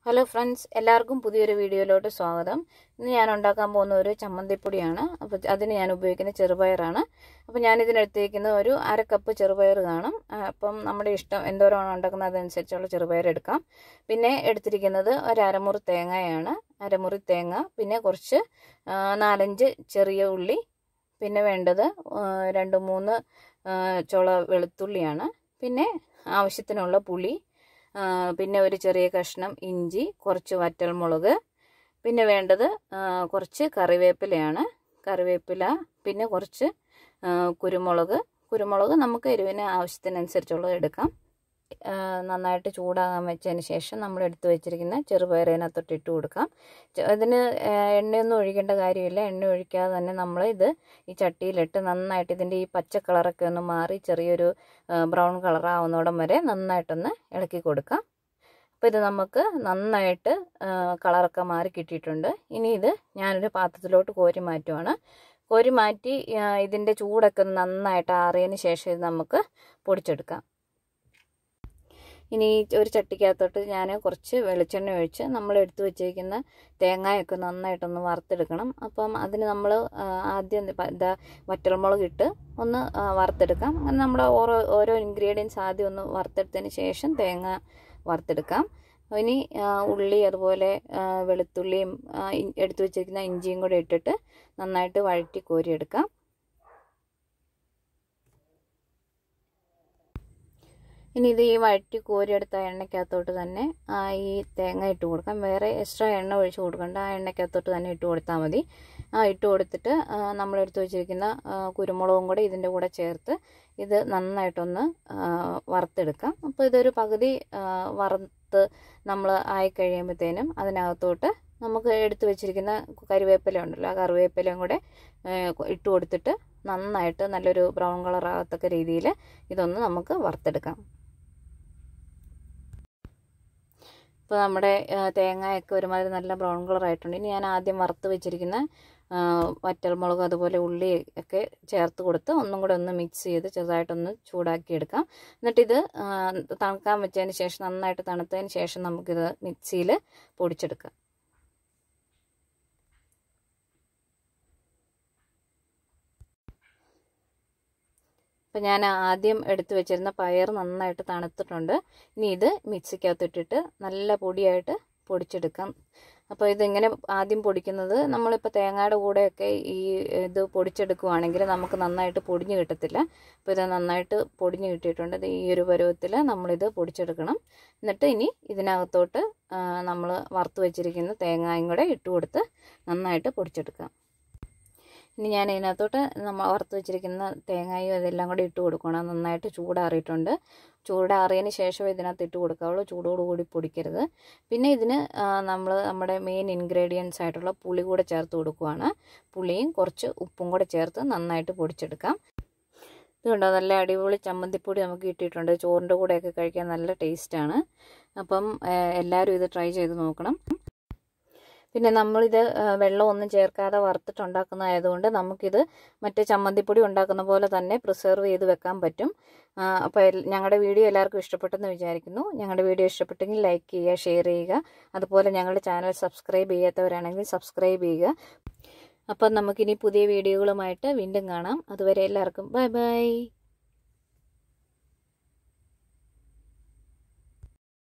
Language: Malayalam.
ഹലോ ഫ്രണ്ട്സ് എല്ലാവർക്കും പുതിയൊരു വീഡിയോയിലോട്ട് സ്വാഗതം ഇന്ന് ഞാൻ ഉണ്ടാക്കാൻ പോകുന്ന ഒരു ചമ്മന്തിപ്പൊടിയാണ് അപ്പോൾ അതിന് ഞാൻ ഉപയോഗിക്കുന്ന ചെറുപയറാണ് അപ്പോൾ ഞാൻ ഇതിനെടുത്തിരിക്കുന്നത് ഒരു അര കപ്പ് ചെറുപയർ കാണും ആ, അപ്പം നമ്മുടെ ഇഷ്ടം എന്തോരമാണ് ഉണ്ടാക്കുന്നത് അതനുസരിച്ചുള്ള ചെറുപയർ എടുക്കാം പിന്നെ എടുത്തിരിക്കുന്നത് ഒരു അരമുറി തേങ്ങയാണ് അരമുറി തേങ്ങ പിന്നെ കുറച്ച് ആ, നാലഞ്ച് ചെറിയ ഉള്ളി പിന്നെ വേണ്ടത് ആ, രണ്ട് മൂന്ന് ആ, ചുള വെളുത്തുള്ളിയാണ് പിന്നെ ആവശ്യത്തിനുള്ള പുളി ആ, പിന്നെ ഒരു ചെറിയ കഷ്ണം ഇഞ്ചി കുറച്ച് വറ്റൽമുളക് പിന്നെ വേണ്ടത് ആ, കുറച്ച് കറിവേപ്പിലയാണ് കറിവേപ്പില പിന്നെ കുറച്ച് ആ, കുരുമുളക് കുരുമുളക് നമുക്ക് എരിവിന് ആവശ്യത്തിനനുസരിച്ചുള്ളത് എടുക്കാം ആ, നന്നായിട്ട് ചൂടാകാൻ വെച്ചതിന് ശേഷം നമ്മൾ എടുത്തു വെച്ചിരിക്കുന്ന ചെറുപയറിനകത്തോട്ട് ഇട്ട് കൊടുക്കാം ച- ഇതിന് ആ, എണ്ണയൊന്നും ഒഴിക്കേണ്ട കാര്യമില്ല എണ്ണ ഒഴിക്കാതെ തന്നെ നമ്മൾ ഇത് ഈ ചട്ടിയിലിട്ട് നന്നായിട്ട് ഇതിൻ്റെ ഈ പച്ച കളറൊക്കെ ഒന്ന് മാറി ചെറിയൊരു ബ്രൗൺ കളറാവുന്നോടം വരെ നന്നായിട്ടൊന്ന് ഇളക്കി കൊടുക്കാം അപ്പോൾ ഇത് നമുക്ക് നന്നായിട്ട് ആ, കളറൊക്കെ മാറി കിട്ടിയിട്ടുണ്ട് ഇനി ഇത് ഞാനൊരു പാത്രത്തിലോട്ട് കോരി മാറ്റുവാണ് കോരി മാറ്റി ആ, ഇതിൻ്റെ ചൂടൊക്കെ ഒന്ന് നന്നായിട്ട് ആറിയതിന് ശേഷം ഇത് നമുക്ക് പൊടിച്ചെടുക്കാം ഇനി ഈ ഒരു ചട്ടിക്കകത്തോട്ട് ഞാൻ കുറച്ച് വെളിച്ചെണ്ണ ഒഴിച്ച് നമ്മൾ എടുത്തു വെച്ചിരിക്കുന്ന തേങ്ങയൊക്കെ നന്നായിട്ടൊന്ന് വറുത്തെടുക്കണം അപ്പം അതിന് നമ്മൾ ആദ്യം പ- ഇതാ വറ്റൽമുളക് ഇട്ട് ഒന്ന് ആ, വറുത്തെടുക്കാം അങ്ങനെ നമ്മുടെ ഓരോ ഓരോ ഇൻഗ്രീഡിയൻസ് ആദ്യം ഒന്ന് വറുത്തെടുത്തതിന് ശേഷം തേങ്ങ വറുത്തെടുക്കാം ഇനി ആ, ഉള്ളി അതുപോലെ ആ, വെളുത്തുള്ളിയും ആ, ഇ- എടുത്തു വെച്ചിരിക്കുന്ന ഇഞ്ചിയും കൂടെ ഇട്ടിട്ട് നന്നായിട്ട് വഴറ്റി കോരിയെടുക്കാം ഇനി ഇത് ഈ വഴറ്റി കോരിയെടുത്ത എണ്ണയ്ക്കകത്തോട്ട് തന്നെ ആ, ഈ തേങ്ങ ഇട്ട് കൊടുക്കാം വേറെ എക്സ്ട്രാ എണ്ണ ഒഴിച്ച് കൊടുക്കണ്ട ആ എണ്ണയ്ക്കകത്തോട്ട് തന്നെ ഇട്ട് കൊടുത്താൽ മതി ആ ഇട്ട് കൊടുത്തിട്ട് ആ, നമ്മൾ എടുത്ത് വെച്ചിരിക്കുന്ന ആ, കുരുമുളകും കൂടെ ഇതിൻ്റെ കൂടെ ചേർത്ത് ഇത് നന്നായിട്ടൊന്ന് ആ, വറുത്തെടുക്കാം അപ്പോൾ ഇതൊരു പകുതി ആ, വറുത്ത് നമ്മൾ ആയി കഴിയുമ്പോഴത്തേനും അതിനകത്തോട്ട് നമുക്ക് എടുത്തു വെച്ചിരിക്കുന്ന കറിവേപ്പില ഉണ്ടല്ലോ ആ കറിവേപ്പിലയും കൂടെ ഏ, ഇട്ട് കൊടുത്തിട്ട് നന്നായിട്ട് നല്ലൊരു ബ്രൗൺ കളർ ആകത്തക്ക രീതിയിൽ ഇതൊന്ന് നമുക്ക് വറുത്തെടുക്കാം ഇപ്പോൾ നമ്മുടെ ആ, തേങ്ങയൊക്കെ ഒരുമാതിരി നല്ല ബ്രൗൺ കളർ ആയിട്ടുണ്ട് ഇനി ഞാൻ ആദ്യം വറുത്ത് വെച്ചിരിക്കുന്ന ആ, വറ്റൽമുളക് അതുപോലെ ഉള്ളി ഒക്കെ ചേർത്ത് കൊടുത്ത് ഒന്നും കൂടെ ഒന്ന് മിക്സ് ചെയ്ത് ചെറുതായിട്ടൊന്ന് ചൂടാക്കി എടുക്കാം എന്നിട്ടിത് ആ, തണുക്കാൻ വെച്ചതിന് ശേഷം നന്നായിട്ട് തണുത്തതിന് ശേഷം നമുക്കിത് മിക്സിയിൽ പൊടിച്ചെടുക്കാം അപ്പം ഞാൻ ആദ്യം എടുത്തു വെച്ചിരുന്ന പയർ നന്നായിട്ട് തണുത്തിട്ടുണ്ട് ഇനി ഇത് മിക്സിക്കകത്തിട്ടിട്ട് നല്ല പൊടിയായിട്ട് പൊടിച്ചെടുക്കാം അപ്പോൾ ഇതിങ്ങനെ ആദ്യം പൊടിക്കുന്നത് നമ്മളിപ്പോൾ തേങ്ങയുടെ കൂടെയൊക്കെ ഈ ഇത് പൊടിച്ചെടുക്കുവാണെങ്കിൽ നമുക്ക് നന്നായിട്ട് പൊടിഞ്ഞ് കിട്ടത്തില്ല അപ്പോൾ ഇത് നന്നായിട്ട് പൊടിഞ്ഞ് കിട്ടിയിട്ടുണ്ട് ഇത് ഈ ഒരു പരുവത്തിൽ നമ്മളിത് പൊടിച്ചെടുക്കണം എന്നിട്ട് ഇനി ഇതിനകത്തോട്ട് നമ്മൾ വറുത്ത് വെച്ചിരിക്കുന്ന തേങ്ങായും കൂടെ ഇട്ട് കൊടുത്ത് നന്നായിട്ട് പൊടിച്ചെടുക്കാം ഇനി ഞാൻ ഇതിനകത്തോട്ട് നമ്മൾ വറുത്ത് വെച്ചിരിക്കുന്ന തേങ്ങയും ഇതെല്ലാം കൂടി ഇട്ട് കൊടുക്കണം നന്നായിട്ട് ചൂടാറിയിട്ടുണ്ട് ചൂടാറിയതിന് ശേഷം ഇതിനകത്ത് ഇട്ട് കൊടുക്കാവുള്ളൂ ചൂടോടുകൂടി പൊടിക്കരുത് പിന്നെ ഇതിന് നമ്മൾ നമ്മുടെ മെയിൻ ഇൻഗ്രീഡിയൻസ് ആയിട്ടുള്ള പുളി കൂടെ ചേർത്ത് കൊടുക്കുവാണ് പുളിയും കുറച്ച് ഉപ്പും കൂടെ ചേർത്ത് നന്നായിട്ട് പൊടിച്ചെടുക്കാം ഇത് കണ്ടോ നല്ല അടിപൊളി ചമ്മന്തിപ്പൊടി നമുക്ക് കിട്ടിയിട്ടുണ്ട് ചോറിൻ്റെ കൂടെയൊക്കെ കഴിക്കാൻ നല്ല ടേസ്റ്റാണ് അപ്പം എല്ലാവരും ഇത് ട്രൈ ചെയ്ത് നോക്കണം പിന്നെ നമ്മളിത് വെള്ളമൊന്നും ചേർക്കാതെ വറുത്തിട്ടുണ്ടാക്കുന്നതായതുകൊണ്ട് നമുക്കിത് മറ്റേ ചമ്മന്തിപ്പൊടി ഉണ്ടാക്കുന്ന പോലെ തന്നെ പ്രിസർവ് ചെയ്ത് വെക്കാൻ പറ്റും അപ്പോൾ ഞങ്ങളുടെ വീഡിയോ എല്ലാവർക്കും ഇഷ്ടപ്പെട്ടെന്ന് വിചാരിക്കുന്നു ഞങ്ങളുടെ വീഡിയോ ഇഷ്ടപ്പെട്ടെങ്കിൽ ലൈക്ക് ചെയ്യുക ഷെയർ ചെയ്യുക അതുപോലെ ഞങ്ങളുടെ ചാനൽ സബ്സ്ക്രൈബ് ചെയ്യാത്തവരാണെങ്കിൽ സബ്സ്ക്രൈബ് ചെയ്യുക അപ്പം നമുക്കിനി പുതിയ വീഡിയോകളുമായിട്ട് വീണ്ടും കാണാം അതുവരെ എല്ലാവർക്കും ബൈ ബൈ